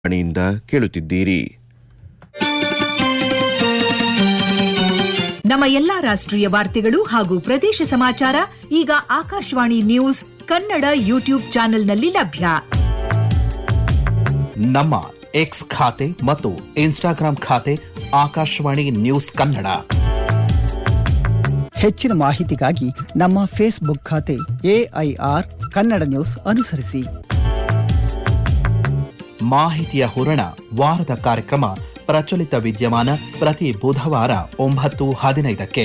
ಮಣಿಯಿಂದ ಕೇಳುತ್ತಿದ್ದೀರಿ ನಮ್ಮ ಎಲ್ಲಾ ರಾಷ್ಟ್ರೀಯ ವಾರ್ತೆಗಳು ಹಾಗೂ ಪ್ರದೇಶ ಸಮಾಚಾರ ಈಗ ಆಕಾಶವಾಣಿ ನ್ಯೂಸ್ ಕನ್ನಡ ಯೂಟ್ಯೂಬ್ ಚಾನೆಲ್ನಲ್ಲಿ ಲಭ್ಯ ನಮ್ಮ ಎಕ್ಸ್ ಖಾತೆ ಮತ್ತು ಇನ್ಸ್ಟಾಗ್ರಾಂ ಖಾತೆ ಆಕಾಶವಾಣಿ ನ್ಯೂಸ್ ಕನ್ನಡ ಹೆಚ್ಚಿನ ಮಾಹಿತಿಗಾಗಿ ನಮ್ಮ ಫೇಸ್ಬುಕ್ ಖಾತೆ ಎಐಆರ್ ಕನ್ನಡ ನ್ಯೂಸ್ ಅನುಸರಿಸಿ ಮಾಹಿತಿಯ ಹೂರಣ ವಾರದ ಕಾರ್ಯಕ್ರಮ ಪ್ರಚಲಿತ ವಿದ್ಯಮಾನ ಪ್ರತಿ ಬುಧವಾರ ಒಂಬತ್ತು ಹದಿನೈದಕ್ಕೆ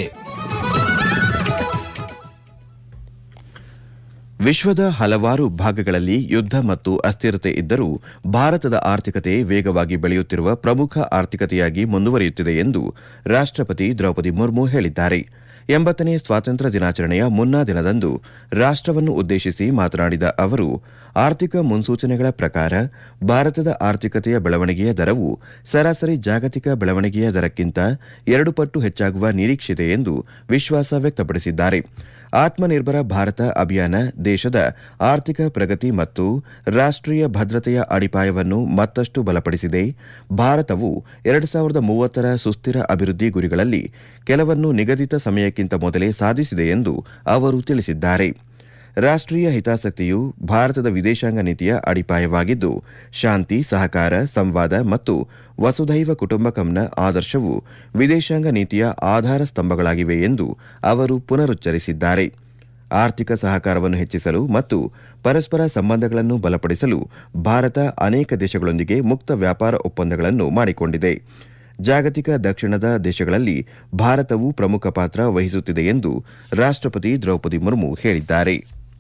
ವಿಶ್ವದ ಹಲವಾರು ಭಾಗಗಳಲ್ಲಿ ಯುದ್ಧ ಮತ್ತು ಅಸ್ಥಿರತೆ ಇದ್ದರೂ ಭಾರತದ ಆರ್ಥಿಕತೆ ವೇಗವಾಗಿ ಬೆಳೆಯುತ್ತಿರುವ ಪ್ರಮುಖ ಆರ್ಥಿಕತೆಯಾಗಿ ಮುಂದುವರಿಯುತ್ತಿದೆ ಎಂದು ರಾಷ್ಟ್ರಪತಿ ದ್ರೌಪದಿ ಮುರ್ಮು ಹೇಳಿದ್ದಾರೆ ಎಂಬತ್ತನೇ ಸ್ವಾತಂತ್ರ್ಯ ದಿನಾಚರಣೆಯ ಮುನ್ನಾ ದಿನದಂದು ರಾಷ್ಟವನ್ನು ಉದ್ದೇಶಿಸಿ ಮಾತನಾಡಿದ ಅವರು ಆರ್ಥಿಕ ಮುನ್ಸೂಚನೆಗಳ ಪ್ರಕಾರ ಭಾರತದ ಆರ್ಥಿಕತೆಯ ಬೆಳವಣಿಗೆಯ ದರವು ಸರಾಸರಿ ಜಾಗತಿಕ ಬೆಳವಣಿಗೆಯ ದರಕ್ಕಿಂತ ಎರಡು ಪಟ್ಟು ಹೆಚ್ಚಾಗುವ ನಿರೀಕ್ಷೆಯಿದೆ ಎಂದು ವಿಶ್ವಾಸ ವ್ಯಕ್ತಪಡಿಸಿದ್ದಾರೆ ಆತ್ಮನಿರ್ಭರ ಭಾರತ ಅಭಿಯಾನ ದೇಶದ ಆರ್ಥಿಕ ಪ್ರಗತಿ ಮತ್ತು ರಾಷ್ಟೀಯ ಭದ್ರತೆಯ ಅಡಿಪಾಯವನ್ನು ಮತ್ತಷ್ಟು ಬಲಪಡಿಸಿದೆ ಭಾರತವು ಎರಡು ಸಾವಿರದ ಮೂವತ್ತರ ಸುಸ್ಥಿರ ಅಭಿವೃದ್ಧಿ ಗುರಿಗಳಲ್ಲಿ ಕೆಲವನ್ನು ನಿಗದಿತ ಸಮಯಕ್ಕಿಂತ ಮೊದಲೇ ಸಾಧಿಸಿದೆ ಎಂದು ಅವರು ತಿಳಿಸಿದ್ದಾರೆ ರಾಷ್ಟೀಯ ಹಿತಾಸಕ್ತಿಯು ಭಾರತದ ವಿದೇಶಾಂಗ ನೀತಿಯ ಅಡಿಪಾಯವಾಗಿದ್ದು ಶಾಂತಿ ಸಹಕಾರ ಸಂವಾದ ಮತ್ತು ವಸುಧೈವ ಕುಟುಂಬಕಂನ ಆದರ್ಶವು ವಿದೇಶಾಂಗ ನೀತಿಯ ಆಧಾರ ಸ್ತಂಭಗಳಾಗಿವೆ ಎಂದು ಅವರು ಪುನರುಚ್ಚರಿಸಿದ್ದಾರೆ ಆರ್ಥಿಕ ಸಹಕಾರವನ್ನು ಹೆಚ್ಚಿಸಲು ಮತ್ತು ಪರಸ್ಪರ ಸಂಬಂಧಗಳನ್ನು ಬಲಪಡಿಸಲು ಭಾರತ ಅನೇಕ ದೇಶಗಳೊಂದಿಗೆ ಮುಕ್ತ ವ್ಯಾಪಾರ ಒಪ್ಪಂದಗಳನ್ನು ಮಾಡಿಕೊಂಡಿದೆ ಜಾಗತಿಕ ದಕ್ಷಿಣದ ದೇಶಗಳಲ್ಲಿ ಭಾರತವು ಪ್ರಮುಖ ಪಾತ್ರ ವಹಿಸುತ್ತಿದೆ ಎಂದು ರಾಷ್ಟಪತಿ ದ್ರೌಪದಿ ಮುರ್ಮು ಹೇಳಿದ್ದಾರೆ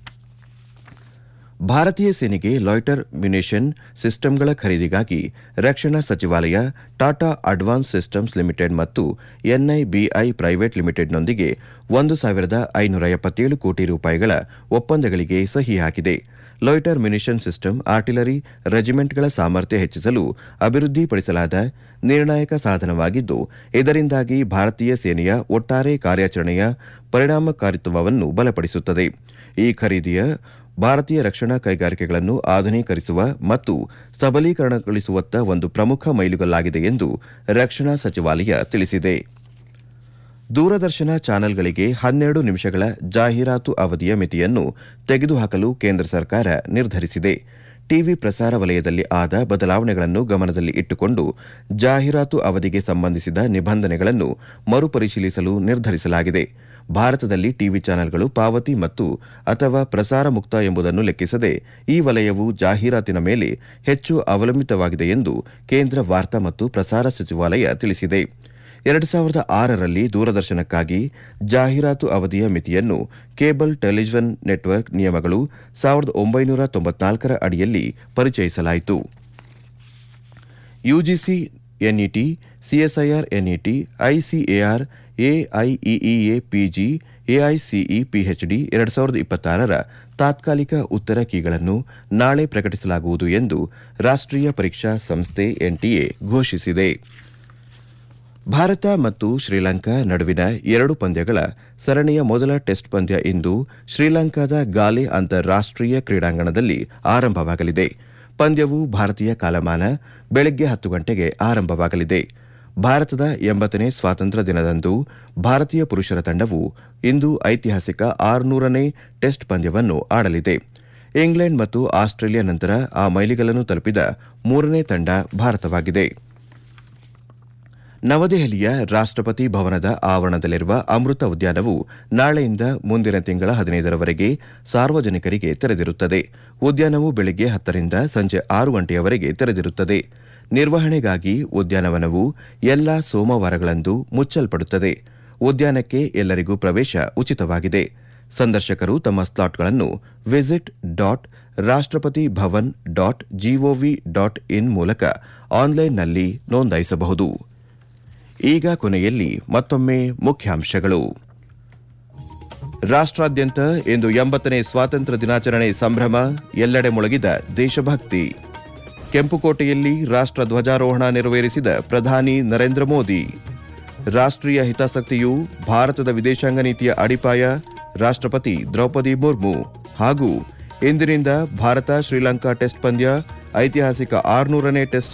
ಭಾರತೀಯ ಸೇನೆಗೆ ಲಾಯ್ಟರ್ ಮ್ಯುನೇಷನ್ ಸಿಸ್ಟಂಗಳ ಖರೀದಿಗಾಗಿ ರಕ್ಷಣಾ ಸಚಿವಾಲಯ ಟಾಟಾ ಅಡ್ವಾನ್ಸ್ ಸಿಸ್ಟಮ್ಸ್ ಲಿಮಿಟೆಡ್ ಮತ್ತು ಎನ್ಐಬಿಐ ಪ್ರೈವೇಟ್ ಲಿಮಿಟೆಡ್ನೊಂದಿಗೆ ಒಂದು ಸಾವಿರದ ಐನೂರ ಎಪ್ಪತ್ತೇಳು ಕೋಟಿ ರೂಪಾಯಿಗಳ ಒಪ್ಪಂದಗಳಿಗೆ ಸಹಿ ಹಾಕಿದೆ ಲಾಯ್ಟರ್ ಮ್ಯುನಿಷನ್ ಸಿಸ್ಟಮ್ ಆರ್ಟಿಲರಿ ರೆಜಿಮೆಂಟ್ಗಳ ಸಾಮರ್ಥ್ಯ ಹೆಚ್ಚಿಸಲು ಅಭಿವೃದ್ಧಿಪಡಿಸಲಾದ ನಿರ್ಣಾಯಕ ಸಾಧನವಾಗಿದ್ದು ಇದರಿಂದಾಗಿ ಭಾರತೀಯ ಸೇನೆಯ ಒಟ್ಟಾರೆ ಕಾರ್ಯಾಚರಣೆಯ ಪರಿಣಾಮಕಾರಿತ್ವವನ್ನು ಬಲಪಡಿಸುತ್ತದೆ ಈ ಖರೀದಿಯ ಭಾರತೀಯ ರಕ್ಷಣಾ ಕೈಗಾರಿಕೆಗಳನ್ನು ಆಧುನೀಕರಿಸುವ ಮತ್ತು ಸಬಲೀಕರಣಗೊಳಿಸುವತ್ತ ಒಂದು ಪ್ರಮುಖ ಮೈಲುಗಲ್ಲಾಗಿದೆ ಎಂದು ರಕ್ಷಣಾ ಸಚಿವಾಲಯ ತಿಳಿಸಿದೆ ದೂರದರ್ಶನ ಚಾನೆಲ್ಗಳಿಗೆ ಹನ್ನೆರಡು ನಿಮಿಷಗಳ ಜಾಹೀರಾತು ಅವಧಿಯ ಮಿತಿಯನ್ನು ತೆಗೆದುಹಾಕಲು ಕೇಂದ್ರ ಸರ್ಕಾರ ನಿರ್ಧರಿಸಿದೆ ಟಿವಿ ಪ್ರಸಾರ ವಲಯದಲ್ಲಿ ಆದ ಬದಲಾವಣೆಗಳನ್ನು ಗಮನದಲ್ಲಿ ಇಟ್ಟುಕೊಂಡು ಜಾಹೀರಾತು ಅವಧಿಗೆ ಸಂಬಂಧಿಸಿದ ನಿಬಂಧನೆಗಳನ್ನು ಮರುಪರಿಶೀಲಿಸಲು ನಿರ್ಧರಿಸಲಾಗಿದೆ ಭಾರತದಲ್ಲಿ ಟಿವಿ ಚಾನೆಲ್ಗಳು ಪಾವತಿ ಮತ್ತು ಅಥವಾ ಪ್ರಸಾರ ಮುಕ್ತ ಎಂಬುದನ್ನು ಲೆಕ್ಕಿಸದೆ ಈ ವಲಯವು ಜಾಹೀರಾತಿನ ಮೇಲೆ ಹೆಚ್ಚು ಅವಲಂಬಿತವಾಗಿದೆ ಎಂದು ಕೇಂದ್ರ ವಾರ್ತಾ ಮತ್ತು ಪ್ರಸಾರ ಸಚಿವಾಲಯ ತಿಳಿಸಿದೆ ಎರಡು ಸಾವಿರದ ಆರರಲ್ಲಿ ದೂರದರ್ಶನಕ್ಕಾಗಿ ಜಾಹೀರಾತು ಅವಧಿಯ ಮಿತಿಯನ್ನು ಕೇಬಲ್ ಟೆಲಿವಿಷನ್ ನೆಟ್ವರ್ಕ್ ನಿಯಮಗಳು ಸಾವಿರದ ಒಂಬೈನೂರ ತೊಂಬತ್ನಾಲ್ಕರ ಅಡಿಯಲ್ಲಿ ಪರಿಚಯಿಸಲಾಯಿತು UGC NET CSIR NET ICAR AIEEA PG AICE PhD ಎರಡು ಸಾವಿರದ ಇಪ್ಪತ್ತಾರರ ತಾತ್ಕಾಲಿಕ ಉತ್ತರ ಕೀಗಳನ್ನು ನಾಳೆ ಪ್ರಕಟಿಸಲಾಗುವುದು ಎಂದು ರಾಷ್ಟೀಯ ಪರೀಕ್ಷಾ ಸಂಸ್ಥೆ ಎನ್ಟಿಎ ಘೋಷಿಸಿದೆ ಭಾರತ ಮತ್ತು ಶ್ರೀಲಂಕಾ ನಡುವಿನ ಎರಡು ಪಂದ್ಯಗಳ ಸರಣಿಯ ಮೊದಲ ಟೆಸ್ಟ್ ಪಂದ್ಯ ಇಂದು ಶ್ರೀಲಂಕಾದ ಗಾಲೆ ಅಂತಾರಾಷ್ಟೀಯ ಕ್ರೀಡಾಂಗಣದಲ್ಲಿ ಆರಂಭವಾಗಲಿದೆ ಪಂದ್ಯವು ಭಾರತೀಯ ಕಾಲಮಾನ ಬೆಳಗ್ಗೆ ಹತ್ತು ಗಂಟೆಗೆ ಆರಂಭವಾಗಲಿದೆ ಭಾರತದ ಎಂಬತ್ತನೇ ಸ್ವಾತಂತ್ರ್ಯ ದಿನದಂದು ಭಾರತೀಯ ಪುರುಷರ ತಂಡವು ಇಂದು ಐತಿಹಾಸಿಕ ಆರುನೂರನೇ ಟೆಸ್ಟ್ ಪಂದ್ಯವನ್ನು ಆಡಲಿದೆ ಇಂಗ್ಲೆಂಡ್ ಮತ್ತು ಆಸ್ಟ್ರೇಲಿಯಾ ನಂತರ ಆ ಮೈಲಿಗಲ್ಲನ್ನು ತಲುಪಿದ ಮೂರನೇ ತಂಡ ಭಾರತವಾಗಿದೆ ನವದೆಹಲಿಯ ರಾಷ್ಟಪತಿ ಭವನದ ಆವರಣದಲ್ಲಿರುವ ಅಮೃತ ಉದ್ಯಾನವು ನಾಳೆಯಿಂದ ಮುಂದಿನ ತಿಂಗಳ ಹದಿನೈದರವರೆಗೆ ಸಾರ್ವಜನಿಕರಿಗೆ ತೆರೆದಿರುತ್ತದೆ ಉದ್ಯಾನವು ಬೆಳಗ್ಗೆ ಹತ್ತರಿಂದ ಸಂಜೆ ಆರು ಗಂಟೆಯವರೆಗೆ ತೆರೆದಿರುತ್ತದೆ ನಿರ್ವಹಣೆಗಾಗಿ ಉದ್ಯಾನವನವು ಎಲ್ಲ ಸೋಮವಾರಗಳಂದು ಮುಚ್ಚಲ್ಪಡುತ್ತದೆ ಉದ್ಯಾನಕ್ಕೆ ಎಲ್ಲರಿಗೂ ಪ್ರವೇಶ ಉಚಿತವಾಗಿದೆ ಸಂದರ್ಶಕರು ತಮ್ಮ ಸ್ಲಾಟ್ಗಳನ್ನು visit dot Rashtrapati Bhavan dot GOV dot in ಮೂಲಕ ಆನ್ಲೈನ್ನಲ್ಲಿ ನೋಂದಾಯಿಸಬಹುದು ಈಗ ಕೊನೆಯಲ್ಲಿ ಮತ್ತೊಮ್ಮೆ ಮುಖ್ಯಾಂಶಗಳು ರಾಷ್ಟ್ರಾದ್ಯಂತ ಇಂದು ಎಂಬತ್ತನೇ ಸ್ವಾತಂತ್ರ್ಯ ದಿನಾಚರಣೆ ಸಂಭ್ರಮ ಎಲ್ಲೆಡೆ ಮೊಳಗಿದ ದೇಶಭಕ್ತಿ ಕೆಂಪುಕೋಟೆಯಲ್ಲಿ ರಾಷ್ಟ್ರ ಧ್ವಜಾರೋಹಣ ನೆರವೇರಿಸಿದ ಪ್ರಧಾನಿ ನರೇಂದ್ರ ಮೋದಿ ರಾಷ್ಟ್ರೀಯ ಹಿತಾಸಕ್ತಿಯು ಭಾರತದ ವಿದೇಶಾಂಗ ನೀತಿಯ ಅಡಿಪಾಯ ರಾಷ್ಟ್ರಪತಿ ದ್ರೌಪದಿ ಮುರ್ಮು ಹಾಗೂ ಇಂದಿನಿಂದ ಭಾರತ ಶ್ರೀಲಂಕಾ ಟೆಸ್ಟ್ ಪಂದ್ಯ ಐತಿಹಾಸಿಕ ಆರುನೂರನೇ ಟೆಸ್ಟ್